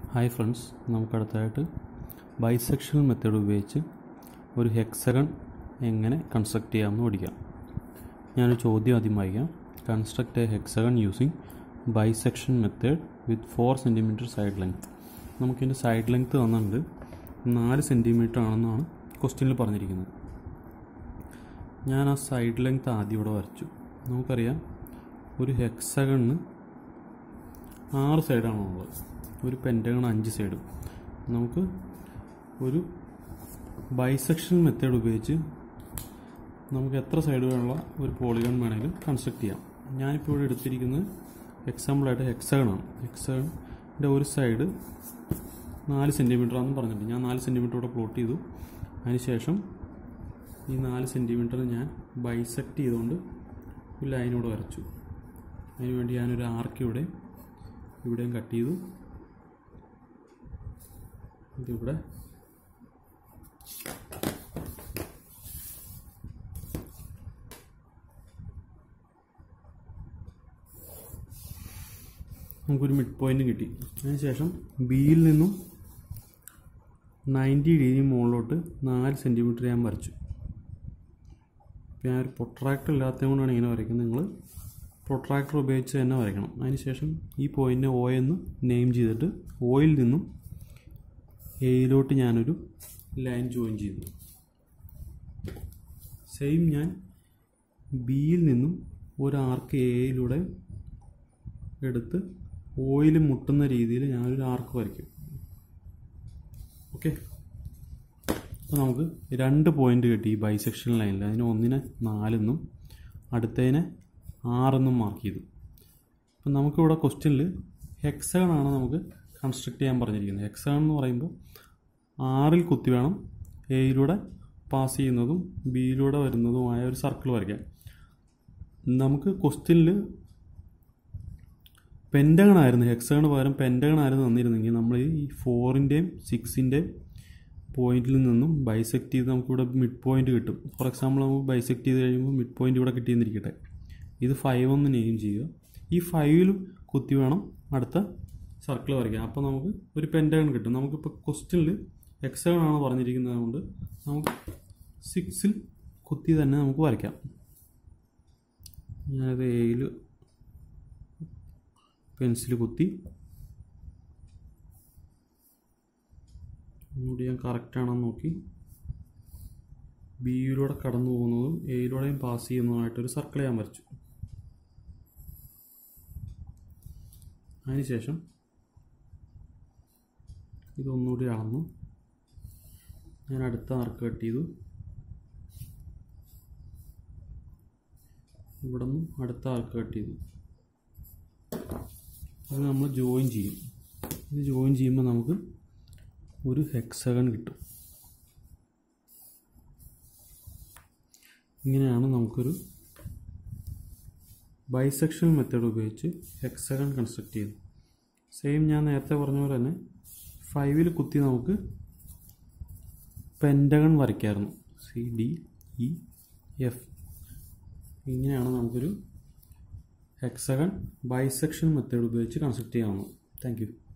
hi friends നമുക്ക് അടുത്തതായിട്ട് ബൈസെക്ഷണൽ method ഉപയോഗിച്ച് ഒരു ഹെക്സഗൺ എങ്ങനെ കൺസ്ട്രക്ട് ചെയ്യാമെന്ന് പഠിക്കാം ഞാനൊരു ചോദ്യം ആദ്യം വായിക്കാം construct a hexagon using bisection method with four centimetre side length നമുക്കിതിൻ്റെ സൈഡ് ലെങ്ത് തന്നിട്ടുണ്ട് നാല് സെൻറ്റിമീറ്റർ ആണെന്നാണ് ക്വസ്റ്റ്യനിൽ പറഞ്ഞിരിക്കുന്നത് ഞാൻ ആ സൈഡ് ലെങ്ത് ആദ്യം ഇവിടെ വരച്ചു നമുക്കറിയാം ഒരു ഹെക്സഗണിന് ആറ് സൈഡാണ് ഉള്ളത് ഒരു പെൻറ്റഗൺ അഞ്ച് സൈഡും നമുക്ക് ഒരു ബൈസെക്ഷൻ മെത്തേഡ് ഉപയോഗിച്ച് നമുക്ക് എത്ര സൈഡുകളുള്ള ഒരു പോളിഗൺ വേണമെങ്കിലും കൺസ്ട്രക്ട് ചെയ്യാം ഞാനിപ്പോൾ ഇവിടെ എടുത്തിരിക്കുന്നത് എക്സാമ്പിളായിട്ട് ഹെക്സഗണാണ് ഹെക്സഗണിൻ്റെ ഒരു സൈഡ് നാല് സെൻറ്റിമീറ്റർ ആണെന്ന് പറഞ്ഞിട്ടുണ്ട് ഞാൻ നാല് സെൻറ്റിമീറ്റർ ഇവിടെ പ്ലോട്ട് ചെയ്തു അതിനുശേഷം ഈ നാല് സെൻറ്റിമീറ്റർ ഞാൻ ബൈസെക്ട് ചെയ്തുകൊണ്ട് ഒരു ലൈനോട് വരച്ചു അതിനുവേണ്ടി ഞാനൊരു ആർക്ക് ഇവിടെ ഇവിടെയും കട്ട് ചെയ്തു ഇതിവിടെ നമുക്കൊരു മിഡ് പോയിന്റ് കിട്ടി അതിനുശേഷം ബിയിൽ നിന്നും നയൻറ്റി ഡിഗ്രി മുകളിലോട്ട് നാല് സെൻറ്റിമീറ്റർ ഞാൻ വരച്ചു ഇപ്പം ഞാൻ ഒരു പ്രൊട്രാക്ടർ ഇല്ലാത്തത് കൊണ്ടാണ് ഇങ്ങനെ വരയ്ക്കുന്നത് നിങ്ങൾ പ്രൊട്രാക്ടർ ഉപയോഗിച്ച് തന്നെ വരയ്ക്കണം അതിനുശേഷം ഈ പോയിന്റിനെ ഒ എന്ന് നെയിം ചെയ്തിട്ട് ഓയിൽ നിന്നും എയിലോട്ട് ഞാനൊരു ലൈൻ ജോയിൻ ചെയ്തു സെയിം ഞാൻ ബിയിൽ നിന്നും ഒരു ആർക്ക് എയിലൂടെ എടുത്ത് ഓയിൽ മുട്ടുന്ന രീതിയിൽ ഞാനൊരു ആർക്ക് വരയ്ക്കും ഓക്കെ അപ്പോൾ നമുക്ക് രണ്ട് പോയിന്റ് കിട്ടി ഈ ബൈസെക്ഷൻ ലൈനിൽ അതിന് ഒന്നിനെ നാലെന്നും അടുത്തതിനെ ആറെന്നും മാർക്ക് ചെയ്തു അപ്പം നമുക്കിവിടെ ക്വസ്റ്റ്യനിൽ ഹെക്സഗൺ ആണ് നമുക്ക് കൺസ്ട്രക്ട് ചെയ്യാൻ പറഞ്ഞിരിക്കുന്നത് ഹെക്സഗൺ എന്ന് പറയുമ്പോൾ ആറിൽ കുത്തി വേണം എയിലൂടെ പാസ് ചെയ്യുന്നതും ബിയിലൂടെ വരുന്നതുമായ ഒരു സർക്കിൾ വരയ്ക്കാം നമുക്ക് ക്വസ്റ്റ്യനിൽ പെൻറ്റഗൺ ആയിരുന്നു ഹെക്സഗണ് പകരം പെൻറ്റഗൺ ആയിരുന്നു തന്നിരുന്നെങ്കിൽ നമ്മൾ ഈ ഫോറിൻ്റെയും സിക്സിൻ്റെയും പോയിന്റിൽ നിന്നും ബൈസെക്ട് ചെയ്ത് നമുക്കിവിടെ മിഡ് പോയിന്റ് കിട്ടും ഫോർ എക്സാമ്പിൾ നമുക്ക് ബൈസെക്ട് ചെയ്ത് കഴിയുമ്പോൾ മിഡ് പോയിന്റ് ഇവിടെ കിട്ടിയെന്നിരിക്കട്ടെ ഇത് ഫൈവ് ഒന്ന് നെയിം ചെയ്യുക ഈ ഫൈവിലും കുത്തി വേണം അടുത്ത സർക്കിൾ വരയ്ക്കാം അപ്പോൾ നമുക്ക് ഒരു പെൻറ്റഗൺ കിട്ടും നമുക്കിപ്പോൾ ക്വസ്റ്റ്യനിൽ എക്സഗൺ ആണ് പറഞ്ഞിരിക്കുന്നത് കൊണ്ട് നമുക്ക് സിക്സിൽ കുത്തി തന്നെ നമുക്ക് വരയ്ക്കാം ഞാനത് എയിൽ പെൻസിൽ കുത്തി ഒന്നുകൂടി ഞാൻ കറക്റ്റാണെന്ന് നോക്കി ബിയിലൂടെ കടന്നു പോകുന്നതും എയിലൂടെയും പാസ് ചെയ്യുന്നതുമായിട്ടൊരു സർക്കിൾ ഞാൻ വരച്ചു അതിനുശേഷം ഇതൊന്നുകൂടി അളന്നു ഞാൻ അടുത്ത ആർക്ക് കട്ട് ചെയ്തു ഇവിടെ നിന്നും അടുത്ത ആർക്ക് കട്ട് ചെയ്തു ഇത് നമ്മൾ ജോയിൻ ചെയ്യും ഇത് ജോയിൻ ചെയ്യുമ്പോൾ നമുക്ക് ഒരു ഹെക്സഗൺ കിട്ടും ഇങ്ങനെയാണ് നമുക്കൊരു ബൈസെക്ഷൻ മെത്തേഡ് ഉപയോഗിച്ച് ഹെക്സഗൺ കൺസ്ട്രക്ട് ചെയ്യുന്നത് സെയിം ഞാൻ നേരത്തെ പറഞ്ഞ പോലെ തന്നെ ഫൈവിൽ കുത്തി നമുക്ക് പെൻറ്റഗൺ വരയ്ക്കായിരുന്നു സി ഡി ഇ എഫ് ഇങ്ങനെയാണ് നമുക്കൊരു ഹെക്സഗൺ ബൈസെക്ഷൻ മെത്തേഡ് ഉപയോഗിച്ച് കൺസ്ട്രക്ട് ചെയ്യാവുന്നത് താങ്ക് യു